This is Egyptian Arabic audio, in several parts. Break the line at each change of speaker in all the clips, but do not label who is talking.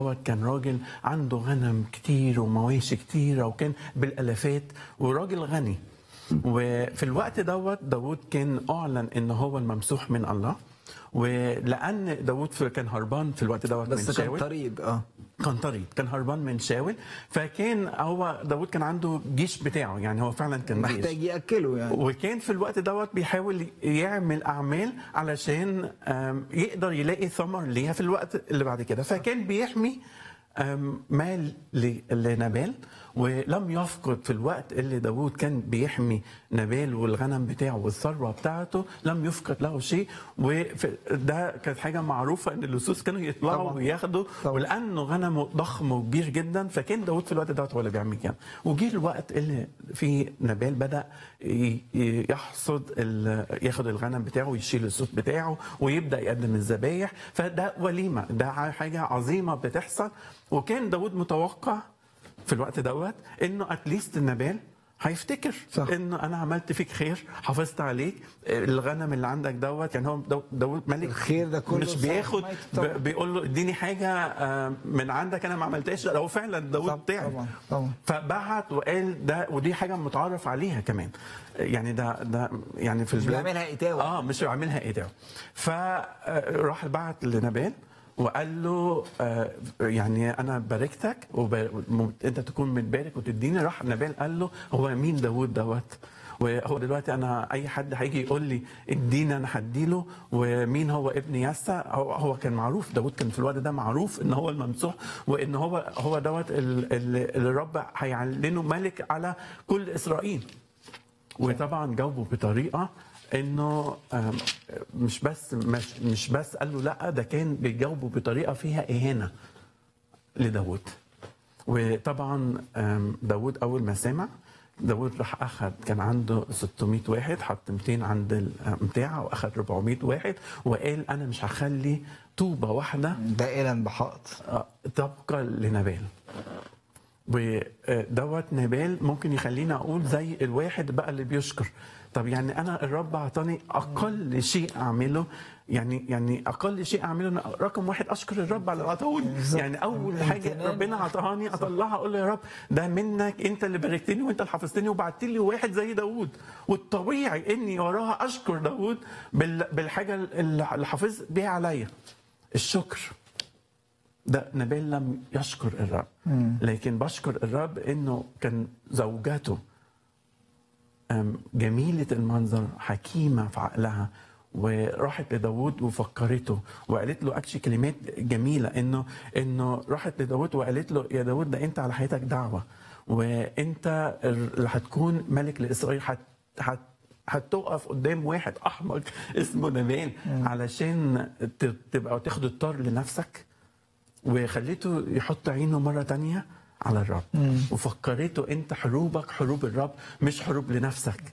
دوت كان راجل عنده غنم كتير ومواشي كتيرة وكان بالالافات وراجل غني وفي الوقت دوت داود كان اعلن ان هو الممسوح من الله ولان داود في- كان هربان في الوقت دوت من
بس كان
شاول
طريق اه
كان طريد كان هربان من شاول فكان هو داود كان عنده جيش بتاعه يعني هو فعلا كان جيش
محتاج ياكله يعني
وكان في الوقت دوت بيحاول يعمل اعمال علشان آم، يقدر يلاقي ثمر ليها في الوقت اللي بعد كده فكان بيحمي آم، مال ل- لنبال ولم يفقد في الوقت اللي داود كان بيحمي نبال والغنم بتاعه والثروه بتاعته لم يفقد له شيء وده كانت حاجه معروفه ان اللصوص كانوا يطلعوا
طبعاً.
وياخدوا
طبعاً.
ولانه غنمه ضخم وكبير جدا فكان داود في الوقت دوت هو اللي بيعمل كده وجه الوقت اللي فيه نبال بدا ي- ي- يحصد ال- ياخد الغنم بتاعه ويشيل الصوت بتاعه ويبدا يقدم الذبايح فده وليمه ده حاجه عظيمه بتحصل وكان داود متوقع في الوقت دوت انه اتليست نبال هيفتكر
صح.
انه انا عملت فيك خير حافظت عليك الغنم اللي عندك دوت يعني هو داود- داود ملك
الخير ده كله
مش
صح.
بياخد
مايك طبعاً.
ب- بيقول له اديني حاجه آه، من عندك انا ما عملتهاش لا هو فعلا داود
طب-
تعب
طبعاً، طبعاً.
فبعت وقال ده ودي حاجه متعارف عليها كمان يعني ده ده يعني في
مش
البلاد-
بيعملها إيتاوة.
اه مش بيعملها ايتاوه فراح بعت لنبال وقال له آه، يعني انا باركتك وانت تكون متبارك وتديني راح نبال قال له هو مين داود دوت وهو دلوقتي انا اي حد هيجي يقول لي اديني انا هديله ومين هو ابن يسا هو, هو كان معروف داود كان في الوقت ده معروف ان هو الممسوح وان هو هو دوت ال- ال- اللي الرب هيعلنه ملك على كل اسرائيل وطبعا جاوبه بطريقه انه آم، مش بس مش, مش بس قال له لا ده كان بيجاوبه بطريقه فيها اهانه لداود وطبعا آم، داود اول ما سمع داود راح اخذ كان عنده 600 واحد حط 200 عند الامتاع واخذ 400 واحد وقال انا مش هخلي طوبه واحده
دائلا بحائط
آه، تبقى لنبال ودوت نبال ممكن يخليني اقول زي الواحد بقى اللي بيشكر طب يعني انا الرب اعطاني اقل شيء اعمله يعني يعني اقل شيء اعمله أنا رقم واحد اشكر الرب على العطاء
بالظبط.
يعني اول حاجه
امتنان.
ربنا عطاني اطلعها اقول له يا رب ده منك انت اللي باركتني وانت اللي حفظتني وبعت لي واحد زي داوود والطبيعي اني وراها اشكر داوود بال- بالحاجه اللي حافظ بيها عليا الشكر ده نبيل لم يشكر الرب لكن بشكر الرب انه كان زوجته أم، جميلة المنظر حكيمة في عقلها وراحت لداود وفكرته وقالت له اكشي كلمات جميله انه انه راحت لداود وقالت له يا داود ده انت على حياتك دعوه وانت اللي هتكون ملك لاسرائيل هت هت هتقف قدام واحد احمق اسمه نبال علشان ت- تبقى تاخد الطار لنفسك وخليته يحط عينه مرة تانية على الرب وفكرته انت حروبك حروب الرب مش حروب لنفسك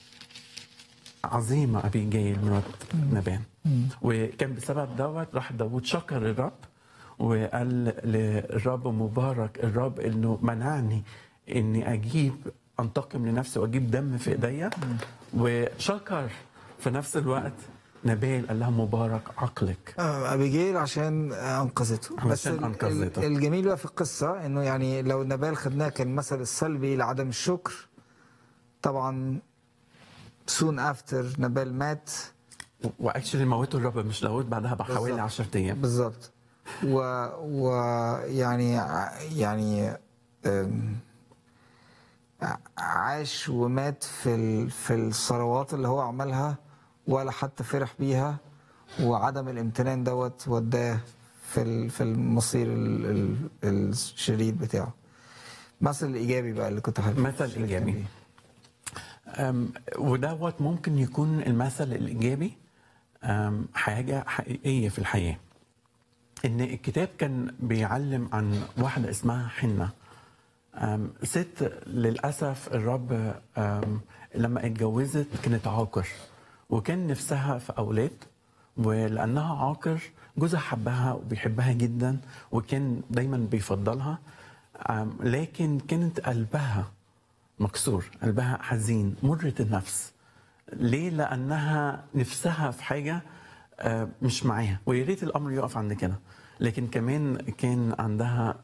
عظيمة أبي جايل مرات نبان وكان بسبب دوت راح داود شكر الرب وقال للرب مبارك الرب انه منعني اني اجيب انتقم لنفسي واجيب دم في ايديا وشكر في نفس الوقت نبال قال لها مبارك عقلك
آه، ابيجيل عشان انقذته
علشان
بس ال-
أنقذته.
ال- الجميل بقى في القصه انه يعني لو نبال خدناه كالمثل السلبي لعدم الشكر طبعا سون افتر نبال مات
واكشلي موتوا الرب مش داود بعدها بحوالي
بالظبط.
10 ايام
بالظبط و ويعني يعني أم، ع- عاش ومات في ال... في الثروات اللي هو عملها ولا حتى فرح بيها وعدم الامتنان دوت وداه في ال... في المصير ال... ال... الشرير بتاعه مثل الايجابي بقى اللي كنت حابب
مثل
أشارك
إيجابي.
بيه.
أم، ودوت ممكن يكون المثل الايجابي أم، حاجه حقيقيه في الحياه ان الكتاب كان بيعلم عن واحده اسمها حنه أم، ست للاسف الرب أم، لما اتجوزت كانت عاقر وكان نفسها في اولاد ولانها عاقر جوزها حبها وبيحبها جدا وكان دايما بيفضلها أم، لكن كانت قلبها مكسور قلبها حزين مرة النفس ليه لأنها نفسها في حاجة آه، مش معاها ويا ريت الأمر يقف عند كده لكن كمان كان عندها